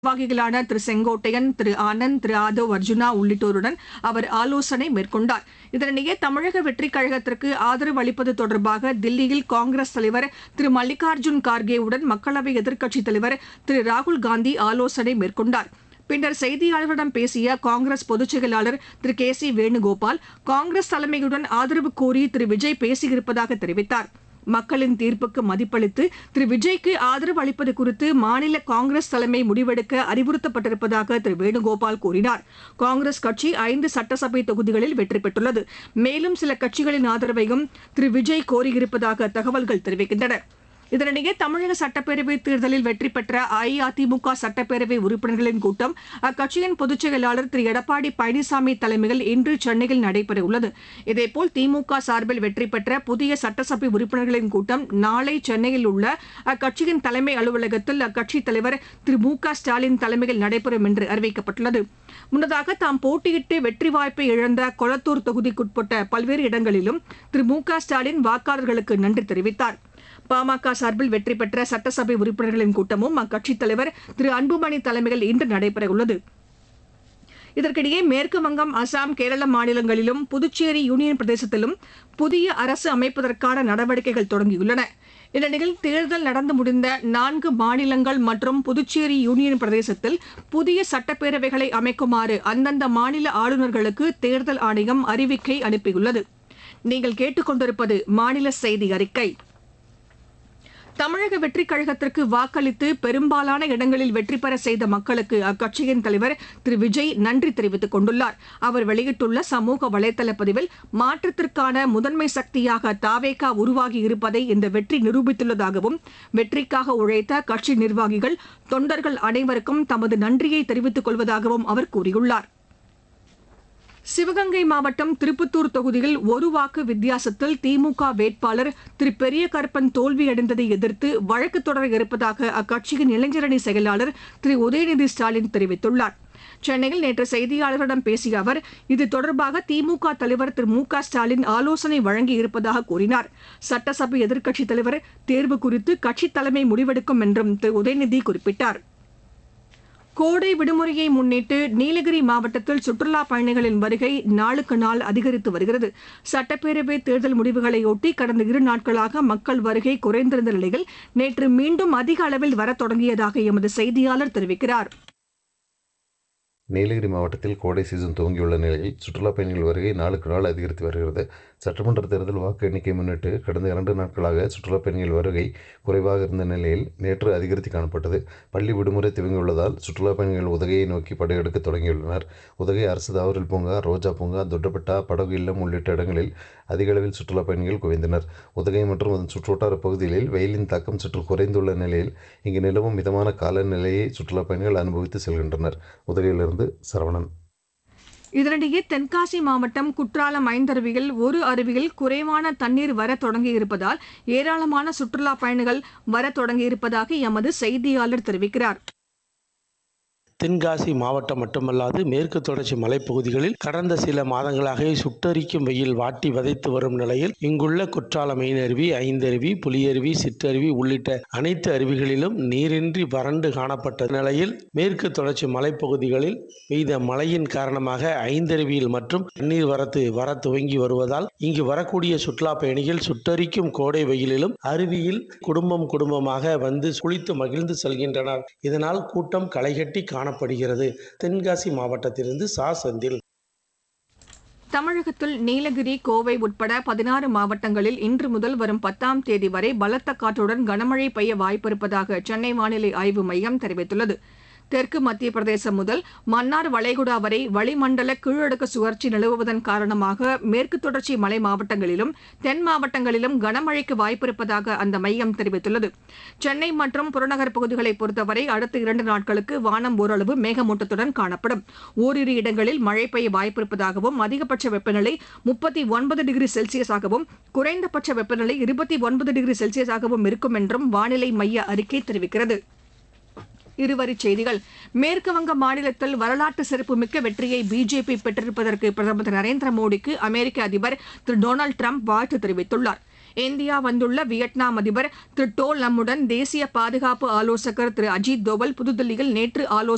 நிர்வாகிகளான திரு செங்கோட்டையன் திரு ஆனந்த் திரு ஆதவ் அர்ஜுனா உள்ளிட்டோருடன் அவர் ஆலோசனை மேற்கொண்டார் இதனிடையே தமிழக வெற்றிக் கழகத்திற்கு ஆதரவு அளிப்பது தொடர்பாக தில்லியில் காங்கிரஸ் தலைவர் திரு மல்லிகார்ஜுன் கார்கேவுடன் மக்களவை எதிர்க்கட்சித் தலைவர் திரு ராகுல் காந்தி ஆலோசனை மேற்கொண்டார் பின்னர் செய்தியாளர்களிடம் பேசிய காங்கிரஸ் பொதுச் செயலாளர் திரு கே சி வேணுகோபால் காங்கிரஸ் தலைமையுடன் ஆதரவு கோரி திரு விஜய் பேசியிருப்பதாக தெரிவித்தார் மக்களின் தீர்ப்புக்கு மதிப்பளித்து திரு விஜய்க்கு ஆதரவு அளிப்பது குறித்து மாநில காங்கிரஸ் தலைமை முடிவெடுக்க அறிவுறுத்தப்பட்டிருப்பதாக திரு வேணுகோபால் கூறினார் காங்கிரஸ் கட்சி ஐந்து சட்டசபை தொகுதிகளில் வெற்றி பெற்றுள்ளது மேலும் சில கட்சிகளின் ஆதரவையும் திரு விஜய் கோரியிருப்பதாக தகவல்கள் தெரிவிக்கின்றன இதனிடையே தமிழக சட்டப்பேரவை தேர்தலில் வெற்றி பெற்ற அஇஅதிமுக சட்டப்பேரவை உறுப்பினர்களின் கூட்டம் அக்கட்சியின் பொதுச் செயலாளர் திரு எடப்பாடி பழனிசாமி தலைமையில் இன்று சென்னையில் நடைபெறவுள்ளது இதேபோல் திமுக சார்பில் வெற்றி பெற்ற புதிய சட்டசபை உறுப்பினர்களின் கூட்டம் நாளை சென்னையில் உள்ள அக்கட்சியின் தலைமை அலுவலகத்தில் அக்கட்சித் தலைவர் திரு மு க ஸ்டாலின் தலைமையில் நடைபெறும் என்று அறிவிக்கப்பட்டுள்ளது முன்னதாக தாம் போட்டியிட்டு வெற்றி வாய்ப்பை இழந்த கொளத்தூர் தொகுதிக்குட்பட்ட பல்வேறு இடங்களிலும் திரு மு க ஸ்டாலின் வாக்காளர்களுக்கு நன்றி தெரிவித்தார் பாமக சார்பில் வெற்றி பெற்ற சட்டசபை உறுப்பினர்களின் கூட்டமும் அக்கட்சித் தலைவர் திரு அன்புமணி தலைமையில் இன்று நடைபெறவுள்ளது இதற்கிடையே மேற்கு வங்கம் அசாம் கேரள மாநிலங்களிலும் புதுச்சேரி யூனியன் பிரதேசத்திலும் புதிய அரசு அமைப்பதற்கான நடவடிக்கைகள் தொடங்கியுள்ளன இந்நிலையில் தேர்தல் நடந்து முடிந்த நான்கு மாநிலங்கள் மற்றும் புதுச்சேரி யூனியன் பிரதேசத்தில் புதிய சட்டப்பேரவைகளை அமைக்குமாறு அந்தந்த மாநில ஆளுநர்களுக்கு தேர்தல் ஆணையம் அறிவிக்கை அனுப்பியுள்ளது நீங்கள் கேட்டுக்கொண்டிருப்பது மாநில செய்தி அறிக்கை தமிழக வெற்றிக் கழகத்திற்கு வாக்களித்து பெரும்பாலான இடங்களில் வெற்றி பெற செய்த மக்களுக்கு அக்கட்சியின் தலைவர் திரு விஜய் நன்றி தெரிவித்துக் கொண்டுள்ளார் அவர் வெளியிட்டுள்ள சமூக வலைதள பதிவில் மாற்றத்திற்கான முதன்மை சக்தியாக தாவேகா உருவாகி இருப்பதை இந்த வெற்றி நிரூபித்துள்ளதாகவும் வெற்றிக்காக உழைத்த கட்சி நிர்வாகிகள் தொண்டர்கள் அனைவருக்கும் தமது நன்றியை தெரிவித்துக் கொள்வதாகவும் அவர் கூறியுள்ளார் சிவகங்கை மாவட்டம் திருப்பத்தூர் தொகுதியில் ஒரு வாக்கு வித்தியாசத்தில் திமுக வேட்பாளர் திரு பெரிய கருப்பன் தோல்வியடைந்ததை எதிர்த்து வழக்கு தொடர இருப்பதாக அக்கட்சியின் இளைஞரணி செயலாளர் திரு உதயநிதி ஸ்டாலின் தெரிவித்துள்ளார் சென்னையில் நேற்று செய்தியாளர்களிடம் பேசிய அவர் இது தொடர்பாக திமுக தலைவர் திரு மு க ஸ்டாலின் ஆலோசனை வழங்கியிருப்பதாக கூறினார் சட்டசபை எதிர்க்கட்சித் தலைவர் தேர்வு குறித்து கட்சித் தலைமை முடிவெடுக்கும் என்றும் திரு உதயநிதி குறிப்பிட்டார் கோடை விடுமுறையை முன்னிட்டு நீலகிரி மாவட்டத்தில் சுற்றுலா பயணிகளின் வருகை நாளுக்கு நாள் அதிகரித்து வருகிறது சட்டப்பேரவை தேர்தல் முடிவுகளையொட்டி கடந்த இரு நாட்களாக மக்கள் வருகை குறைந்திருந்த நிலையில் நேற்று மீண்டும் அதிக அளவில் வரத் தொடங்கியதாக எமது செய்தியாளர் தெரிவிக்கிறார் நீலகிரி மாவட்டத்தில் கோடை சீசன் துவங்கியுள்ள நிலையில் சுற்றுலா பயணிகள் வருகை நாளுக்கு நாள் அதிகரித்து வருகிறது சட்டமன்ற தேர்தல் வாக்கு எண்ணிக்கை முன்னிட்டு கடந்த இரண்டு நாட்களாக சுற்றுலா பயணிகள் வருகை குறைவாக இருந்த நிலையில் நேற்று அதிகரித்து காணப்பட்டது பள்ளி விடுமுறை துவங்கியுள்ளதால் சுற்றுலா பயணிகள் உதகையை நோக்கி படையெடுக்க தொடங்கியுள்ளனர் உதகை அரசு தாவரல் பூங்கா ரோஜா பூங்கா தொட்டப்பட்டா படகு இல்லம் உள்ளிட்ட இடங்களில் அதிக அளவில் சுற்றுலா பயணிகள் குவிந்தனர் உதகை மற்றும் அதன் சுற்றுவட்டார பகுதிகளில் வெயிலின் தாக்கம் சற்று குறைந்துள்ள நிலையில் இங்கு நிலவும் மிதமான காலநிலையை சுற்றுலா பயணிகள் அனுபவித்து செல்கின்றனர் உதகையிலிருந்து சரவணன் இதனிடையே தென்காசி மாவட்டம் குற்றாலம் ஐந்தருவியில் ஒரு அருவியில் குறைவான தண்ணீர் வர தொடங்கியிருப்பதால் ஏராளமான சுற்றுலா பயணிகள் வர தொடங்கியிருப்பதாக எமது செய்தியாளர் தெரிவிக்கிறார் தென்காசி மாவட்டம் மட்டுமல்லாது மேற்கு தொடர்ச்சி மலைப்பகுதிகளில் கடந்த சில மாதங்களாக சுட்டரிக்கும் வெயில் வாட்டி வதைத்து வரும் நிலையில் இங்குள்ள குற்றால மெயினருவி ஐந்தருவி புலியருவி சிற்றருவி உள்ளிட்ட அனைத்து அருவிகளிலும் நீரின்றி வறண்டு காணப்பட்ட நிலையில் மேற்கு தொடர்ச்சி மலைப்பகுதிகளில் பெய்த மழையின் காரணமாக ஐந்தருவியில் மற்றும் தண்ணீர் வரத்து வர துவங்கி வருவதால் இங்கு வரக்கூடிய சுற்றுலா பயணிகள் சுட்டரிக்கும் கோடை வெயிலிலும் அருவியில் குடும்பம் குடும்பமாக வந்து குளித்து மகிழ்ந்து செல்கின்றனர் இதனால் கூட்டம் களைகட்டி காண காணப்படுகிறது தென்காசி மாவட்டத்திலிருந்து சா செந்தில் தமிழகத்தில் நீலகிரி கோவை உட்பட பதினாறு மாவட்டங்களில் இன்று முதல் வரும் பத்தாம் தேதி வரை பலத்த காற்றுடன் கனமழை பெய்ய வாய்ப்பிருப்பதாக சென்னை வானிலை ஆய்வு மையம் தெரிவித்துள்ளது தெற்கு மத்திய பிரதேசம் முதல் மன்னார் வளைகுடா வரை வளிமண்டல கீழடுக்கு சுழற்சி நிலவுவதன் காரணமாக மேற்கு தொடர்ச்சி மலை மாவட்டங்களிலும் தென் மாவட்டங்களிலும் கனமழைக்கு வாய்ப்பிருப்பதாக அந்த மையம் தெரிவித்துள்ளது சென்னை மற்றும் புறநகர் பகுதிகளை பொறுத்தவரை அடுத்த இரண்டு நாட்களுக்கு வானம் ஓரளவு மேகமூட்டத்துடன் காணப்படும் ஓரிரு இடங்களில் மழை பெய்ய வாய்ப்பிருப்பதாகவும் அதிகபட்ச வெப்பநிலை முப்பத்தி ஒன்பது டிகிரி செல்சியஸாகவும் குறைந்தபட்ச வெப்பநிலை இருபத்தி ஒன்பது டிகிரி செல்சியஸாகவும் இருக்கும் என்றும் வானிலை மைய அறிக்கை தெரிவிக்கிறது இருவரிச் செய்திகள் மேற்குவங்க மாநிலத்தில் வரலாற்று சிறப்புமிக்க வெற்றியை பிஜேபி பெற்றிருப்பதற்கு பிரதமர் திரு நரேந்திர மோடிக்கு அமெரிக்க அதிபர் திரு டொனால்டு டிரம்ப் வாழ்த்து தெரிவித்துள்ளார் இந்தியா வந்துள்ள வியட்நாம் அதிபர் திரு டோ லம்முடன் தேசிய பாதுகாப்பு ஆலோசகர் திரு அஜித் தோவல் புதுதில்லியில் நேற்று ஆலோசனை